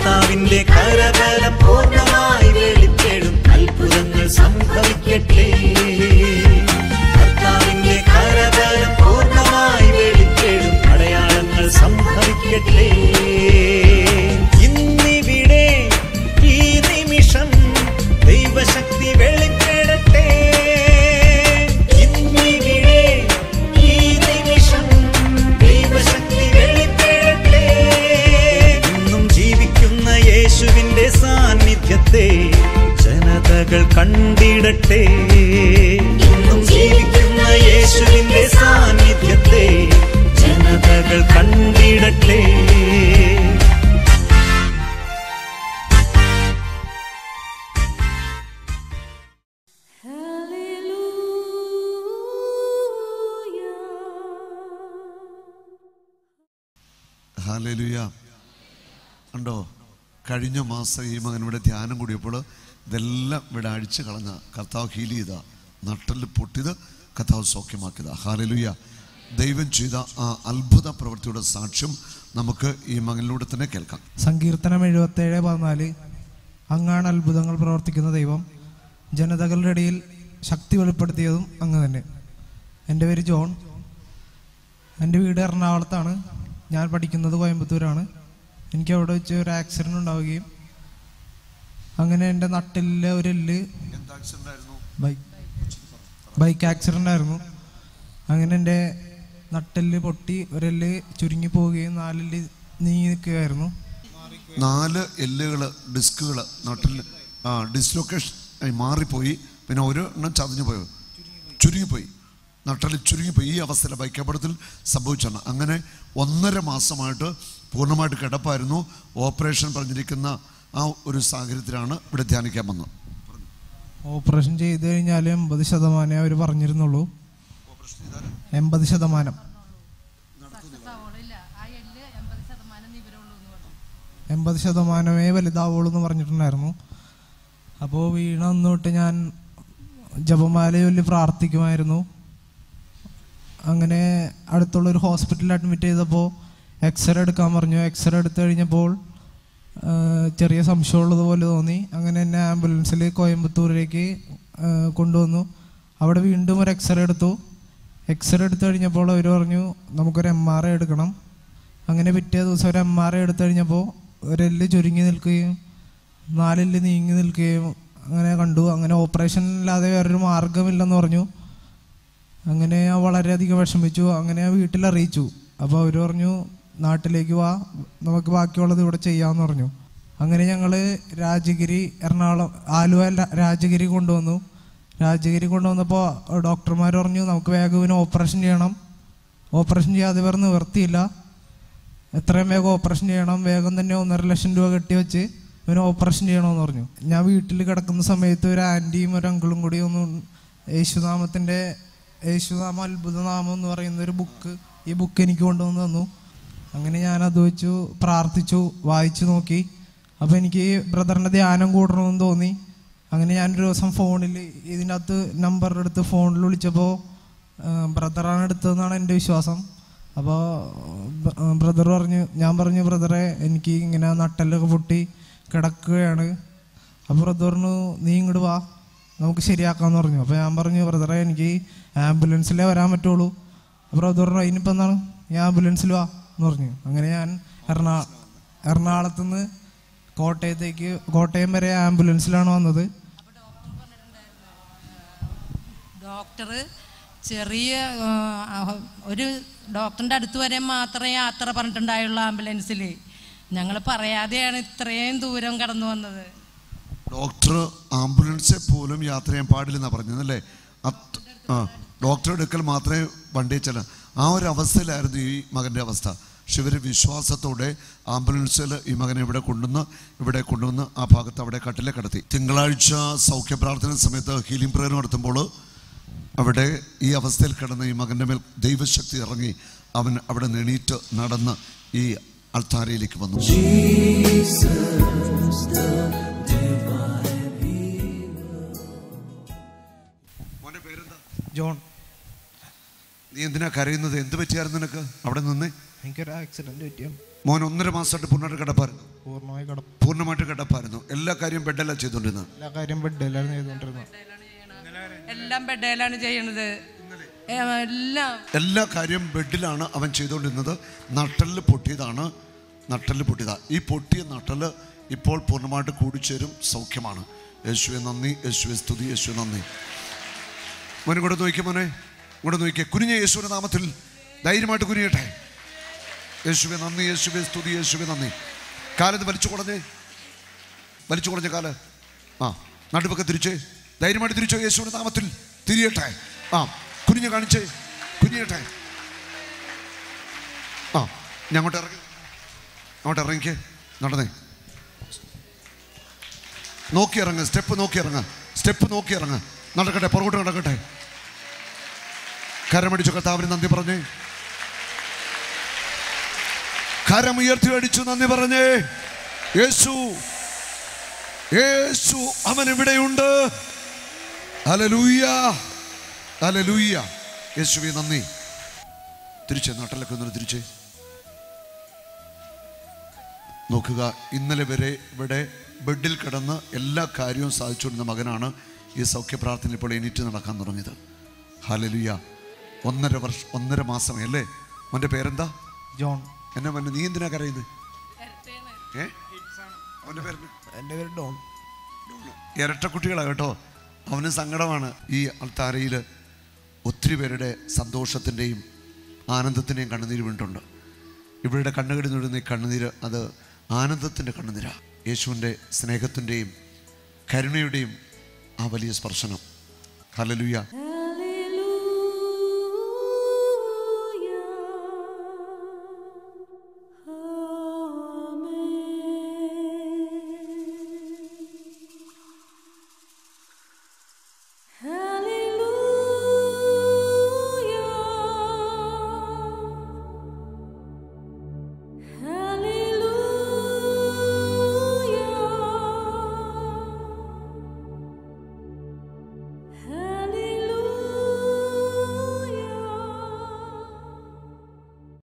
കർത്താവിന്റെ കരബലം പൂർണ്ണമായി വെളിപ്പെടും അത്ഭുതങ്ങൾ സംഭവിക്കട്ടെ കർത്താവിന്റെ കരബലം പൂർണ്ണമായി വെളിപ്പെടും അടയാളങ്ങൾ സംഭവിക്കട്ടെ ഇന്നിവിടെ ഈ നിമിഷം ദൈവശക്തി വെളിപ്പെടട്ടെ ഇന്നിവിടെ ഈ നിമിഷം ദൈവശക്തി വെളിപ്പെടട്ടെ ഇന്നും ജീവിക്കുന്ന യേശുവിന്റെ സാന്നിധ്യത്തെ ജനതകൾ കണ്ടിടട്ടെ ഇന്നും ജീവിക്കുന്ന യേശുവിന്റെ സാന്നിധ്യത്തെ ജനതകൾ കണ്ടിടട്ടെ ഹാലലുയ ഉണ്ടോ കഴിഞ്ഞ മാസം ഈ മകൻ ഇവിടെ ധ്യാനം കൂടിയപ്പോൾ ഇതെല്ലാം ഇവിടെ അഴിച്ചു കളഞ്ഞ കർത്താവ് ഹീൽ ചെയ്ത നട്ടല് പൊട്ടിയത് കർത്താവ് സൗഖ്യമാക്കിയതാ ഹാലലുയ ദൈവം ചെയ്ത ആ അത്ഭുത പ്രവൃത്തിയുടെ സാക്ഷ്യം നമുക്ക് ഈ മകനിലൂടെ തന്നെ കേൾക്കാം സങ്കീർത്തനം എഴുപത്തേഴ് പതിനാല് അങ്ങാണ് അത്ഭുതങ്ങൾ പ്രവർത്തിക്കുന്ന ദൈവം ജനതകളുടെ ഇടയിൽ ശക്തി വെളിപ്പെടുത്തിയതും അങ്ങ് തന്നെ എൻ്റെ പേര് ജോൺ എൻ്റെ വീട് എറണാകുളത്താണ് ഞാൻ പഠിക്കുന്നത് കോയമ്പത്തൂരാണ് എനിക്ക് അവിടെ വെച്ച് ഒരു ആക്സിഡൻ്റ് ഉണ്ടാവുകയും അങ്ങനെ എൻ്റെ നട്ടിലെ ഒരു എല്ല് ബൈക്ക് ബൈക്ക് ആക്സിഡൻ്റ് ആയിരുന്നു അങ്ങനെ എൻ്റെ നട്ടെല്ല് പൊട്ടി ഒരെല്ല് ചുരുങ്ങി പോവുകയും നാലെല്ല് നീങ്ങി നിൽക്കുകയായിരുന്നു നാല് എല്ലുകൾ ഡിസ്കുകൾ നാട്ടിൽ ആ ഡിസ്ലൊക്കേഷൻ ആയി മാറിപ്പോയി പിന്നെ ഒരു എണ്ണം ചതഞ്ഞു പോയോ ചുരുങ്ങിപ്പോയി നട്ടൽ ചുരുങ്ങിപ്പോയി ഈ അവസ്ഥയിൽ ബൈക്ക് അപകടത്തിൽ സംഭവിച്ചാണ് അങ്ങനെ ഒന്നര മാസമായിട്ട് പൂർണ്ണമായിട്ട് കിടപ്പായിരുന്നു ഓപ്പറേഷൻ പറഞ്ഞിരിക്കുന്ന ആ ഒരു സാഹചര്യത്തിലാണ് ഇവിടെ ധ്യാനിക്കാൻ വന്നത് ഓപ്പറേഷൻ ചെയ്ത് കഴിഞ്ഞാൽ എൺപത് ശതമാനമേ അവർ പറഞ്ഞിരുന്നുള്ളൂ എൺപത് ശതമാനം എൺപത് ശതമാനമേ വലുതാവുള്ളൂ എന്ന് പറഞ്ഞിട്ടുണ്ടായിരുന്നു അപ്പോൾ വീണ അന്ന് തൊട്ട് ഞാൻ ജപമാല ചൊല്ലി പ്രാർത്ഥിക്കുമായിരുന്നു അങ്ങനെ അടുത്തുള്ള ഒരു ഹോസ്പിറ്റലിൽ അഡ്മിറ്റ് ചെയ്തപ്പോൾ എക്സ്റേ എടുക്കാൻ പറഞ്ഞു എക്സ്റേ എടുത്തു കഴിഞ്ഞപ്പോൾ ആ, ചെറിയ സംശയമുള്ളതുപോലെ തോന്നി അങ്ങനെ എന്നെ ആംബുലൻസിൽ കോയമ്പത്തൂരിലേക്ക് ആ, കൊണ്ടുവന്നു അവിടെ വീണ്ടും ഒരു എക്സ്റേ എടുത്തു എക്സ്റേ എടുത്തു കഴിഞ്ഞപ്പോൾ അവർ പറഞ്ഞു നമുക്കൊരു എം ആർ ഐ എടുക്കണം അങ്ങനെ പിറ്റേ ദിവസം ഒരു എം ആർ ഐ എടുത്തു കഴിഞ്ഞപ്പോൾ ഒരെല്ല് ചുരുങ്ങി നിൽക്കുകയും നാലെല്ല് നീങ്ങി നിൽക്കുകയും അങ്ങനെ കണ്ടു അങ്ങനെ ഓപ്പറേഷൻ ഇല്ലാതെ വേറൊരു മാർഗമില്ലെന്ന് പറഞ്ഞു അങ്ങനെ ഞാൻ വളരെയധികം വിഷമിച്ചു അങ്ങനെ ഞാൻ വീട്ടിൽ അറിയിച്ചു അപ്പോൾ അവർ പറഞ്ഞു നാട്ടിലേക്ക് വാ നമുക്ക് ബാക്കിയുള്ളത് ഇവിടെ ചെയ്യാമെന്ന് പറഞ്ഞു അങ്ങനെ ഞങ്ങൾ രാജഗിരി എറണാകുളം ആലുവ ല- രാജഗിരി കൊണ്ടുവന്നു രാജഗിരി കൊണ്ടുവന്നപ്പോൾ ഡോക്ടർമാർ പറഞ്ഞു നമുക്ക് വേഗം ഇവന് ഓപ്പറേഷൻ ചെയ്യണം ഓപ്പറേഷൻ ചെയ്യാതെ വേറെ നിവർത്തിയില്ല എത്രയും വേഗം ഓപ്പറേഷൻ ചെയ്യണം വേഗം തന്നെ ഒന്നര ലക്ഷം രൂപ കെട്ടിവെച്ച് ഇവന് ഓപ്പറേഷൻ ചെയ്യണമെന്ന് പറഞ്ഞു ഞാൻ വീട്ടിൽ കിടക്കുന്ന സമയത്ത് ഒരു ആൻറ്റിയും ഒരു അങ്കിളും കൂടി ഒന്ന് യേശുനാമത്തിൻ്റെ യേശുനാമ അത്ഭുതനാമം എന്ന് പറയുന്ന ഒരു ബുക്ക് ഈ ബുക്ക് എനിക്ക് കൊണ്ടുവന്ന് തന്നു അങ്ങനെ ഞാൻ അത് വെച്ചു പ്രാർത്ഥിച്ചു വായിച്ചു നോക്കി അപ്പോൾ എനിക്ക് ബ്രദറിൻ്റെ ധ്യാനം കൂടണമെന്ന് തോന്നി അങ്ങനെ ഞാനൊരു ദിവസം ഫോണിൽ ഇതിൻ്റെ അകത്ത് നമ്പർ എടുത്ത് ഫോണിൽ വിളിച്ചപ്പോൾ ബ്രദറാണ് എടുത്തതെന്നാണ് എൻ്റെ വിശ്വാസം അപ്പോൾ ബ്രദർ പറഞ്ഞു ഞാൻ പറഞ്ഞു ബ്രദറെ എനിക്ക് ഇങ്ങനെ നട്ടെല്ലൊക്കെ പൊട്ടി കിടക്കുകയാണ് അപ്പോൾ ബ്രദർ പറഞ്ഞു നീ ഇങ്ങോട്ട് വാ നമുക്ക് ശരിയാക്കാമെന്ന് പറഞ്ഞു അപ്പോൾ ഞാൻ പറഞ്ഞു ബ്രദറെ എനിക്ക് ആംബുലൻസിലേ വരാൻ പറ്റുള്ളൂ അപ്പോൾ ബ്രദർ പറഞ്ഞു അതിനിപ്പോൾ എന്താണ് ഞാൻ ആംബുലൻസിൽ വാ എന്ന് പറഞ്ഞു അങ്ങനെ ഞാൻ എറണാ എറണാകുളത്ത് നിന്ന് കോട്ടയത്തേക്ക് കോട്ടയം വരെ ആംബുലൻസിലാണ് വന്നത് ഡോക്ടർ ചെറിയ ആ, ഒരു ഡോക്ടറിൻ്റെ അടുത്ത് വരെ മാത്രമേ യാത്ര പറഞ്ഞിട്ടുണ്ടായുള്ളൂ ആംബുലൻസിൽ ഞങ്ങൾ പറയാതെയാണ് ഇത്രയും ദൂരം കടന്നു വന്നത് ഡോക്ടർ ആംബുലൻസിൽ പോലും യാത്ര ചെയ്യാൻ പാടില്ലെന്നാണ് പറഞ്ഞതല്ലേ അത് ആ ഡോക്ടർ എടുക്കൽ മാത്രമേ വണ്ടി ചെല്ല ആ ഒരു അവസ്ഥയിലായിരുന്നു ഈ മകൻ്റെ അവസ്ഥ പക്ഷെ ഇവർ വിശ്വാസത്തോടെ ആംബുലൻസിൽ ഈ മകനെ ഇവിടെ കൊണ്ടുവന്ന് ഇവിടെ കൊണ്ടുവന്ന് ആ ഭാഗത്ത് അവിടെ കട്ടിലെ കിടത്തി തിങ്കളാഴ്ച സൗഖ്യ പ്രാർത്ഥന സമയത്ത് ഹീലിംഗ് പ്രയർ നടത്തുമ്പോൾ അവിടെ ഈ അവസ്ഥയിൽ കിടന്ന ഈ മകൻ്റെ മേൽ ദൈവശക്തി ഇറങ്ങി അവൻ അവിടെ നെണീറ്റ് നടന്ന് ഈ അൾത്താരയിലേക്ക് വന്നു മോന്റെ പേരെന്താ ജോൺ നീ എന്തിനാ കരയുന്നത് എന്ത് പറ്റിയായിരുന്നു നിനക്ക് അവിടെ നിന്ന് എനിക്കൊരു ആക്സിഡന്റ് പറ്റിയാണ് മോൻ ഒന്നര മാസമായിട്ട് പൂർണ്ണമായിട്ട് കിടപ്പായിരുന്നു പൂർണ്ണമായി കട പൂർണ്ണമായിട്ട് കിടപ്പായിരുന്നു എല്ലാ കാര്യവും ബെഡല്ല ചെയ്തുകൊണ്ടിരുന്നത് എല്ലാ കാര്യം ബെഡിലായിരുന്നു ചെയ്തുകൊണ്ടിരുന്നത് എല്ലാം ബെഡേലാണ് ചെയ്യണത് ഏ, എല്ലാം എല്ലാ കാര്യവും ബെഡിലാണ് അവൻ ചെയ്തുകൊണ്ടിരുന്നത് നട്ടല് പൊട്ടിയതാണ് നട്ടല് പൊട്ടിയതാ ഈ പൊട്ടിയ നട്ടല് ഇപ്പോൾ പൂർണ്ണമായിട്ട് കൂടിച്ചേരും സൗഖ്യമാണ് യേശുവെ നന്ദി യേശുവെ സ്തുതി യേശുവെ നന്ദി മോനെ കൂടെ നോക്കിയ മോനെ കൂടെ നോക്കിയ കുനിഞ്ഞ യേശുവിൻ്റെ നാമത്തിൽ ധൈര്യമായിട്ട് കുനിയട്ടെ യേശുവെ നന്ദി യേശുവെ സ്തുതി യേശുവെ നന്ദി കാലത്ത് വലിച്ചു കുടഞ്ഞേ വലിച്ചു കുടഞ്ഞ കാല് ആ നടുവൊക്കെ തിരിച്ചേ ധൈര്യമായിട്ട് തിരിച്ചോ യേശുവിൻ്റെ നാമത്തിൽ തിരിയട്ടെ ആ കുനിഞ്ഞ് കാണിച്ചേ കുനിയട്ടെ ആ ഞാൻ അങ്ങോട്ട് ഇറങ്ങി അങ്ങോട്ട് ഇറങ്ങിക്കേ നടന്നേ നോക്കി ഇറങ്ങ് സ്റ്റെപ്പ് നോക്കി ഇറങ്ങ് സ്റ്റെപ്പ് നോക്കി ഇറങ്ങ് നടക്കട്ടെ പുറകോട്ട് നടക്കട്ടെ കരമടിച്ചു കർത്താവിന് നന്ദി പറഞ്ഞേ കരമുയർത്തി അടിച്ചു നന്ദി പറഞ്ഞേ യേശു യേശു അവൻ ഇവിടെയുണ്ട് അലലൂയ അലലൂയ യേശുവെ നന്ദി തിരിച്ചേ നാട്ടിലൊക്കെ ഒന്ന് തിരിച്ചേ നോക്കുക ഇന്നലെ വരെ ഇവിടെ ബെഡിൽ കിടന്ന് എല്ലാ കാര്യവും സാധിച്ചുകൊണ്ടിരുന്ന മകനാണ് ഈ സൗഖ്യ പ്രാർത്ഥന ഇപ്പോൾ എണീറ്റ് നടക്കാൻ തുടങ്ങിയത് ഹലലുയ ഒന്നര വർഷം ഒന്നര മാസം അല്ലേ മോൻ്റെ പേരെന്താ ജോൺ എന്നെ മോനെ നീ എന്തിനാ കരയുന്നത് ഏ അവൻ്റെ പേര് എൻ്റെ പേര് ഡോൺ ഇരട്ടക്കുട്ടികളാണ് കേട്ടോ അവന് സങ്കടമാണ് ഈ അൾത്താരയിൽ ഒത്തിരി പേരുടെ സന്തോഷത്തിൻ്റെയും ആനന്ദത്തിൻ്റെയും കണ്ണുനീര് വീണിട്ടുണ്ട് ഇവരുടെ കണ്ണുകളിൽ നിന്നിടുന്ന ഈ കണ്ണുനീര് അത് ആനന്ദത്തിൻ്റെ കണ്ണുനീര യേശുവിൻ്റെ സ്നേഹത്തിൻ്റെയും കരുണയുടെയും ആ വലിയ സ്പർശനം ഹലലുയ